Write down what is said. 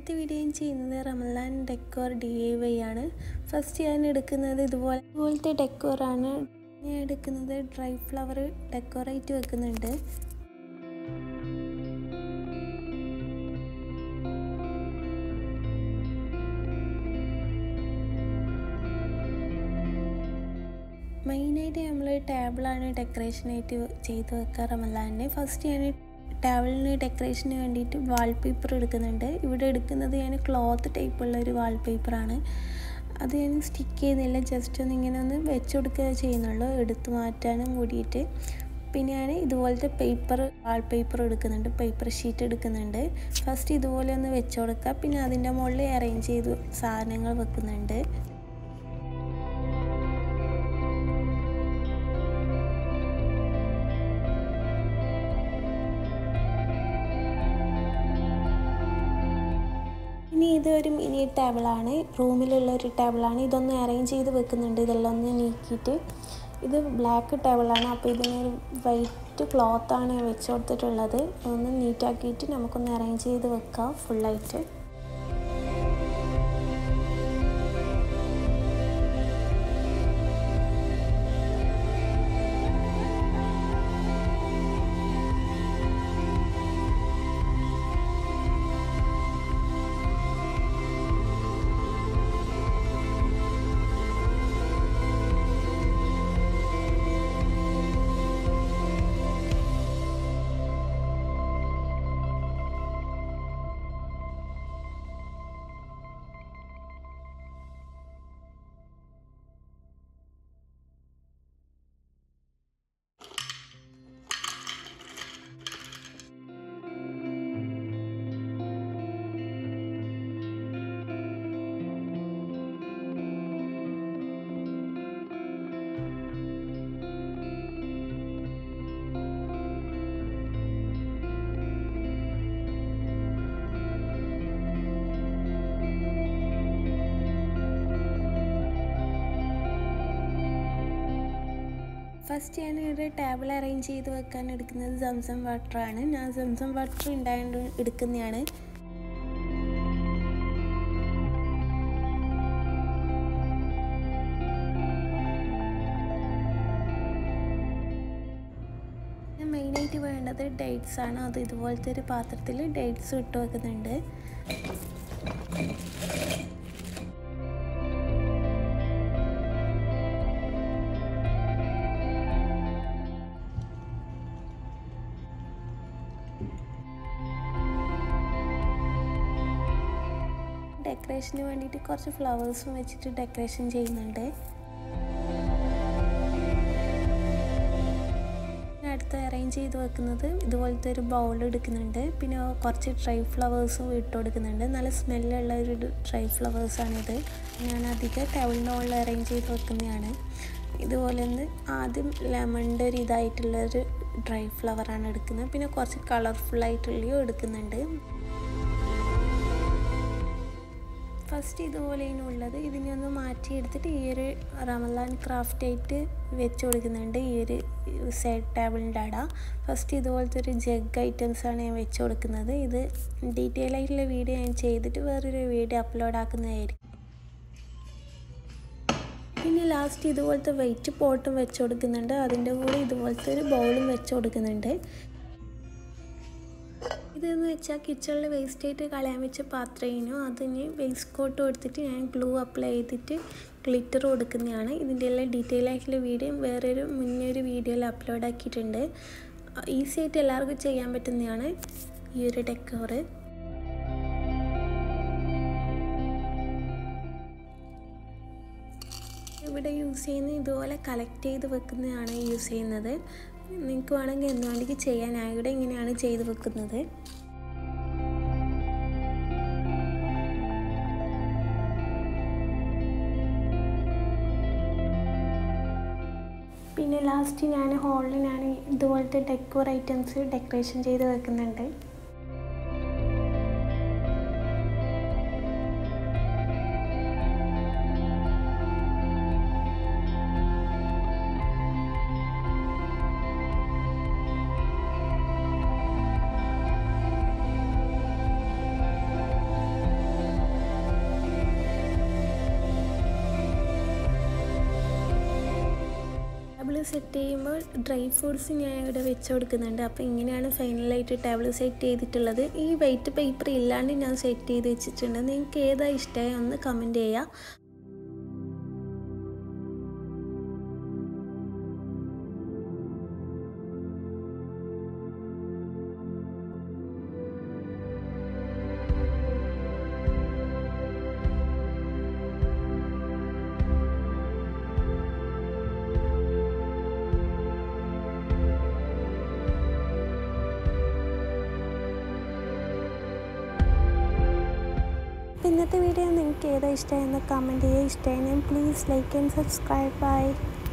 ഇന്നത്തെ വീഡിയോ ഞാൻ ചെയ്യുന്നത് Ramadan decor D I Y ആണ് ഫസ്റ്റ് ഞാൻ എടുക്കുന്നത് ഇതുപോലെ ഇതുപോലത്തെ ഡെക്കോറാണ് ഞാൻ എടുക്കുന്നത് ഡ്രൈ ഫ്ലവർ ഡെക്കോറായിട്ട് വെക്കുന്നുണ്ട് മെയിനായിട്ട് നമ്മൾ ടേബിളാണ് ഡെക്കറേഷനായിട്ട് ചെയ്ത് വെക്കുക റമലാനിന് ഫസ്റ്റ് ഞാൻ ടേബിളിന് ഡെക്കറേഷന് വേണ്ടിയിട്ട് വാൾപേപ്പർ എടുക്കുന്നുണ്ട് ഇവിടെ എടുക്കുന്നത് ഞാൻ ക്ലോത്ത് ടൈപ്പുള്ള ഒരു വാൾപേപ്പറാണ് അത് ഞാൻ സ്റ്റിക്ക് ചെയ്യുന്നില്ല ജസ്റ്റ് ഒന്ന് ഇങ്ങനെ ഒന്ന് വെച്ച് കൊടുക്കുക ചെയ്യുന്നുള്ളൂ എടുത്തു മാറ്റാനും കൂടിയിട്ട് പിന്നെ ഞാൻ ഇതുപോലത്തെ പേപ്പർ വാൾപേപ്പർ എടുക്കുന്നുണ്ട് പേപ്പർ ഷീറ്റ് എടുക്കുന്നുണ്ട് ഫസ്റ്റ് ഇതുപോലെ ഒന്ന് വെച്ച് കൊടുക്കുക പിന്നെ അതിൻ്റെ മുകളിൽ അറേഞ്ച് ചെയ്ത് സാധനങ്ങൾ വെക്കുന്നുണ്ട് ഇനി ഇത് ഒരു മിനി ടേബിളാണ് റൂമിലുള്ള ഒരു ടേബിളാണ് ഇതൊന്ന് അറേഞ്ച് ചെയ്ത് വെക്കുന്നുണ്ട് ഇതെല്ലാം ഒന്ന് നീക്കിയിട്ട് ഇത് ബ്ലാക്ക് ടേബിളാണ് അപ്പോൾ ഇതിനൊരു വൈറ്റ് ക്ലോത്താണ് വെച്ച് കൊടുത്തിട്ടുള്ളത് ഒന്ന് നീറ്റാക്കിയിട്ട് നമുക്കൊന്ന് അറേഞ്ച് ചെയ്ത് വെക്കാം ഫുള്ളായിട്ട് ഫസ്റ്റ് ഞാൻ ഒരു ടേബിൾ അറേഞ്ച് ചെയ്ത് വെക്കാൻ എടുക്കുന്നത് സംസം വാട്ടറാണ് ഞാൻ സംസം വാട്ടർ ഉണ്ടായത് എടുക്കുന്നതാണ് മെയിനായിട്ട് വേണ്ടത് ഡേറ്റ്സ് ആണ് അത് ഇതുപോലത്തെ ഒരു പാത്രത്തിൽ ഡേറ്റ്സ് ഇട്ട് വെക്കുന്നുണ്ട് ഡെക്കറേഷന് വേണ്ടിയിട്ട് കുറച്ച് ഫ്ലവേഴ്സും വെച്ചിട്ട് ഡെക്കറേഷൻ ചെയ്യുന്നുണ്ട് അടുത്ത് അറേഞ്ച് ചെയ്ത് വെക്കുന്നത് ഇതുപോലത്തെ ഒരു ബൗൾ എടുക്കുന്നുണ്ട് പിന്നെ കുറച്ച് ഡ്രൈ ഫ്ലവേഴ്സും ഇട്ട് കൊടുക്കുന്നുണ്ട് നല്ല സ്മെല്ലുള്ള ഒരു ഡ്രൈ ഫ്ലവേഴ്സാണിത് ഞാൻ അധികം ടേബിളിൻ്റെ മുകളിൽ അറേഞ്ച് ചെയ്ത് വെക്കുന്നതാണ് ഇതുപോലെ ഒന്ന് ആദ്യം ലെമണിൻ്റെ ഒരു ഇതായിട്ടുള്ളൊരു ഡ്രൈ ഫ്ലവറാണ് എടുക്കുന്നത് പിന്നെ കുറച്ച് കളർഫുള്ളായിട്ടുള്ളതും എടുക്കുന്നുണ്ട് ഫസ്റ്റ് ഇതുപോലെയുള്ളത് ഇതിനെ ഒന്ന് മാറ്റിയെടുത്തിട്ട് ഈ ഒരു റമലാൻ ക്രാഫ്റ്റ് ആയിട്ട് വെച്ച് കൊടുക്കുന്നുണ്ട് ഈ ഒരു സൈഡ് ടേബിളിൻ്റെ അട ഫസ്റ്റ് ഇതുപോലത്തെ ഒരു ജഗ് ഐറ്റംസാണ് ഞാൻ വെച്ച് കൊടുക്കുന്നത് ഇത് ഡീറ്റെയിൽ ആയിട്ടുള്ള വീഡിയോ ഞാൻ ചെയ്തിട്ട് വേറൊരു വീഡിയോ അപ്ലോഡ് ആക്കുന്നതായിരിക്കും പിന്നെ ലാസ്റ്റ് ഇതുപോലത്തെ വെയിറ്റ് പോട്ടും വെച്ച് കൊടുക്കുന്നുണ്ട് അതിൻ്റെ കൂടെ ഇതുപോലത്തെ ഒരു ബൗളും വെച്ച് കൊടുക്കുന്നുണ്ട് ഇതെന്ന് വെച്ചാൽ കിച്ചണിൽ വേസ്റ്റ് ആയിട്ട് കളയാൻ വെച്ച പാത്രമായിരുന്നു അതിന് വേസ്റ്റ് കോട്ട് കൊടുത്തിട്ട് ഞാൻ ഗ്ലൂ അപ്ലൈ ചെയ്തിട്ട് ഗ്ലിറ്റർ കൊടുക്കുന്നതാണ് ഇതിൻ്റെ എല്ലാം ഡീറ്റെയിൽ ആയിട്ടുള്ള വീഡിയോ വേറൊരു മുന്നേ ഒരു വീഡിയോയിൽ അപ്ലോഡ് ആക്കിയിട്ടുണ്ട് ഈസി ആയിട്ട് എല്ലാവർക്കും ചെയ്യാൻ പറ്റുന്നതാണ് ഈ ഒരു ഡെക്കോറ് ഇവിടെ യൂസ് ചെയ്യുന്ന ഇതുപോലെ കളക്ട് ചെയ്ത് വെക്കുന്നതാണ് യൂസ് ചെയ്യുന്നത് നിങ്ങൾക്ക് വേണമെങ്കിൽ എന്ത് വേണമെങ്കിൽ ചെയ്യാൻ ഞാൻ ഇവിടെ ഇങ്ങനെയാണ് ചെയ്ത് വെക്കുന്നത് പിന്നെ ലാസ്റ്റ് ഞാൻ ഹോളിൽ ഞാൻ ഇതുപോലത്തെ ഡെക്കോർ ഐറ്റംസ് ഡെക്കറേഷൻ ചെയ്ത് വെക്കുന്നുണ്ട് ടേബിൾ സെറ്റ് ചെയ്യുമ്പോൾ ഡ്രൈ ഫ്രൂട്ട്സ് ഞാൻ ഇവിടെ വെച്ച് കൊടുക്കുന്നുണ്ട് അപ്പോൾ ഇങ്ങനെയാണ് ഫൈനലായിട്ട് ടേബിൾ സെറ്റ് ചെയ്തിട്ടുള്ളത് ഈ വെയിറ്റ് പേപ്പർ ഇല്ലാണ്ട് ഞാൻ സെറ്റ് ചെയ്ത് വെച്ചിട്ടുണ്ട് നിങ്ങൾക്ക് ഏതാ ഇഷ്ടമായി ഒന്ന് കമൻറ്റ് ചെയ്യുക അപ്പോൾ ഇന്നത്തെ വീഡിയോ നിങ്ങൾക്ക് ഏതാ ഇഷ്ടമായെന്ന് കമൻറ്റ് ചെയ്യുക ഇഷ്ടമായെങ്കിൽ please like and subscribe by